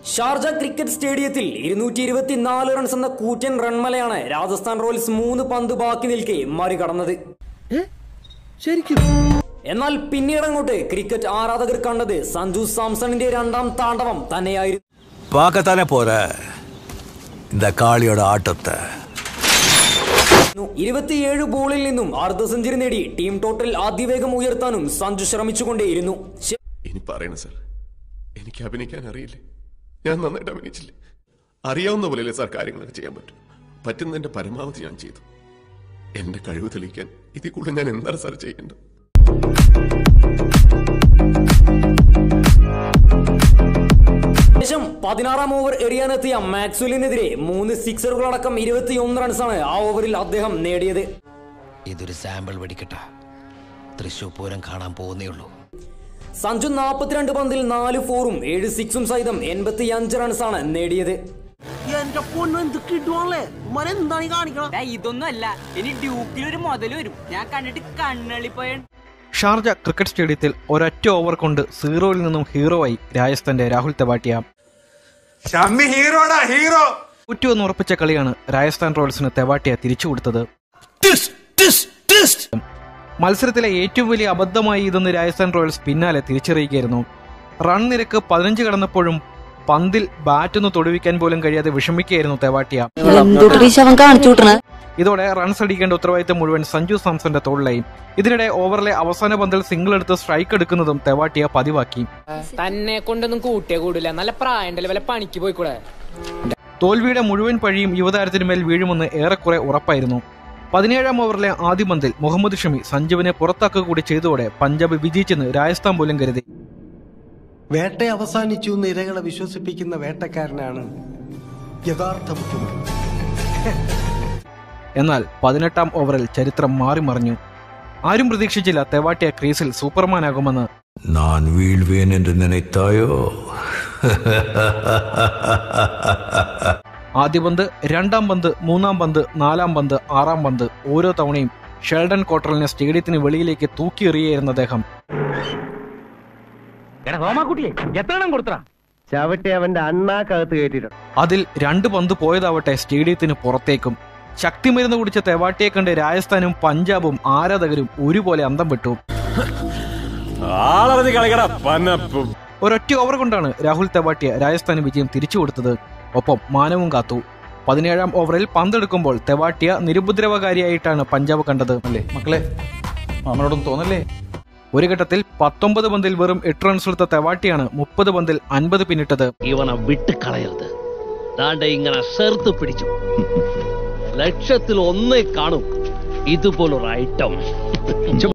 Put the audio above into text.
Sharjah cricket സ്റ്റേഡിയത്തിൽ ഇരുന്നൂറ്റി ഇരുപത്തിനാല് റൺസ് എന്ന കൂറ്റൻ റൺമലയാണ് രാജസ്ഥാൻ റോയൽസ് മൂന്ന് പന്ത് ബാക്കി നിൽക്കെ മറികടന്നത് ശരിക്കും എന്നാൽ പിന്നീട് അങ്ങോട്ട് ക്രിക്കറ്റ് ആരാധകർ കണ്ടത് സഞ്ജു സാംസണിന്റെ രണ്ടാം താണ്ഡവം തന്നെയായിരുന്നു பார்க்கத்தானே போற இந்த காளியோட ஆட்டத்தை ഇരുപത്തിയേഴ് ബോളിൽ നിന്നും അർദ്ധ സെഞ്ചുറി നേടി ടീം ടോട്ടൽ അതിവേഗം ഉയർത്താനും സഞ്ജു ശ്രമിച്ചുകൊണ്ടേയിരുന്നു ശ- ഇനി പറയണ സാർ എനിക്ക് അഭിനയിക്കാൻ അറിയില്ലേ ഞാൻ നന്നായിട്ട് അഭിനയിച്ചില്ലേ അറിയാവുന്ന പോലെയല്ലേ സാർ കാര്യങ്ങളൊക്കെ ചെയ്യാൻ പറ്റും പറ്റുന്നതിന്റെ പരമാവധി ഞാൻ ചെയ്തു എന്റെ കഴിവ് തെളിയിക്കാൻ ഇതിൽ കൂടുതൽ ഞാൻ എന്താണ് സാർ ചെയ്യേണ്ടത് ശേഷം പതിനാറാം ഓവർ എറിയാനെത്തിയ മാക്സ്വലിനെതിരെ മൂന്ന് സിക്സറുകളടക്കം ഇരുപത്തിയൊന്ന് റൺസാണ് ആ ഓവറിൽ അദ്ദേഹം നേടിയത് ഇതൊരു സാമ്പിൾ വെടിക്കട്ട തൃശൂർ പൂരം കാണാൻ പോകുന്നേ ഉള്ളൂ സഞ്ജു നാൽപ്പത്തിരണ്ട് പന്തിൽ നാല് ഫോറും ഏഴ് സിക്സും സഹിതം എൺപത്തി അഞ്ച് റൺസാണ് നേടിയത് എന്റെ പൊണ്ണു എന്ത് കിട്ടുവാണല്ലേ ഉമ്മാരെ എന്താണ് ഈ കാണിക്കണം ഡാ, ഇതൊന്നും അല്ല ഇനി ഡ്യൂക്കിൽ ഒരു മുതൽ വരും ഞാൻ കണ്ടിട്ട് കണ്ണളിപ്പോയ ഷാർജ ക്രിക്കറ്റ് സ്റ്റേഡിയത്തിൽ ഒരൊറ്റ ഓവർ കൊണ്ട് സീറോയിൽ നിന്നും ഹീറോയായി രാജസ്ഥാന്റെ രാഹുൽ തെവാട്ടിയ എന്ന് ഉറപ്പിച്ച കളിയാണ് രാജസ്ഥാൻ റോയൽസിന് തെവാട്ടിയ തിരിച്ചു കൊടുത്തത് മത്സരത്തിലെ ഏറ്റവും വലിയ അബദ്ധമായി ഇതെന്ന് രാജസ്ഥാൻ റോയൽസ് പിന്നാലെ തിരിച്ചറിയുകയായിരുന്നു റൺ നിരക്ക് പതിനഞ്ച് കടന്നപ്പോഴും പന്തിൽ ബാറ്റൊന്ന് തൊടുവിക്കാൻ പോലും കഴിയാതെ വിഷമിക്കുകയായിരുന്നു തെവാട്ടിയ എന്തുട്ടി ശവൻ കാണിച്ചു വിട്ടണേ ഇതോടെ റൺസ് അടിക്കേണ്ട ഉത്തരവാദിത്തം മുഴുവൻ സഞ്ജു സാംസന്റെ തോളിലായി ഇതിനിടെ ഓവറിലെ അവസാന പന്തിൽ സിംഗിൾ എടുത്ത് സ്ട്രൈക്ക് എടുക്കുന്നതും തെവാട്ടിയ പതിവാക്കി തന്നെ കൊണ്ടൊന്നും കൂട്ടിയേ കൂടില്ല നല്ല പ്രായണ്ടല്ലേ വല്ല പണിക്ക് പോയിക്കൂടെ തോൽവിയുടെ മുഴുവൻ പഴിയും യുവതാരത്തിനു മേൽ വീഴുമെന്ന് ഏറെക്കുറെ ഉറപ്പായിരുന്നു പതിനേഴാം ഓവറിലെ ആദ്യ പന്തിൽ മുഹമ്മദ് ഷമി സഞ്ജുവിനെ പുറത്താക്കുക കൂടി ചെയ്തതോടെ പഞ്ചാബ് വിജയിച്ചെന്ന് രാജസ്ഥാൻ പോലും കരുതി വേട്ട അവസാനിച്ചു എന്ന് ഇരകളെ വിശ്വസിപ്പിക്കുന്ന വേട്ടക്കാരനാണ് യഥാർത്ഥ ബുദ്ധിമുട്ട് എന്നാൽ പതിനെട്ടാം ഓവറിൽ ചരിത്രം മാറിമറിഞ്ഞു ആരും പ്രതീക്ഷിച്ചില്ല തെവാട്ടിയ ക്രീസിൽ സൂപ്പർമാനാകുമെന്ന് நான் வீழ்வேன் என்று நினைத்தாயோ ആദ്യ പന്ത് രണ്ടാം പന്ത് മൂന്നാം പന്ത് നാലാം പന്ത് ആറാം പന്ത് ഓരോ തവണയും ഷെൽഡൻ കോട്ടറലിനെ സ്റ്റേഡിയത്തിന് വെളിയിലേക്ക് തൂക്കിയെറിയായിരുന്ന അദ്ദേഹം ചവിട്ടി അവന്റെ അണ്ണാക്കകത്ത് കയറ്റിട്ടുണ്ട് അതിൽ രണ്ട് പന്ത് പോയതാവട്ടെ സ്റ്റേഡിയത്തിന് പുറത്തേക്കും ശക്തിമരുന്ന് കുടിച്ച തെവാട്ടിയെ കണ്ട് രാജസ്ഥാനും പഞ്ചാബും ആരാധകരും ഒരുപോലെ അന്തം വിട്ടു ഒരൊറ്റ ഓവർ കൊണ്ടാണ് രാഹുൽ തെവാട്ടിയ രാജസ്ഥാന് വിജയം തിരിച്ചു കൊടുത്തത് ഒപ്പം മാനവും കാത്തു പതിനേഴാം ഓവറിൽ പന്തെടുക്കുമ്പോൾ തെവാട്ടിയ നിരുപദ്രവകാരിയായിട്ടാണ് പഞ്ചാബ് കണ്ടത് മക്കളെ മാമനോടൊന്നും തോന്നല്ലേ ഒരു ഘട്ടത്തിൽ പത്തൊമ്പത് പന്തിൽ വെറും എട്ട് റൺസ് എടുത്ത തെവാട്ടിയാണ് മുപ്പത് പന്തിൽ അൻപത് പിന്നിട്ടത് ഇവനെ വിട്ട് കളയരുത് ദാണ്ടെ ഇങ്ങനെ ചേർത്ത് പിടിച്ചു ലക്ഷത്തിൽ ഒന്നേ കാണും ഇതുപോലൊരു ഐറ്റം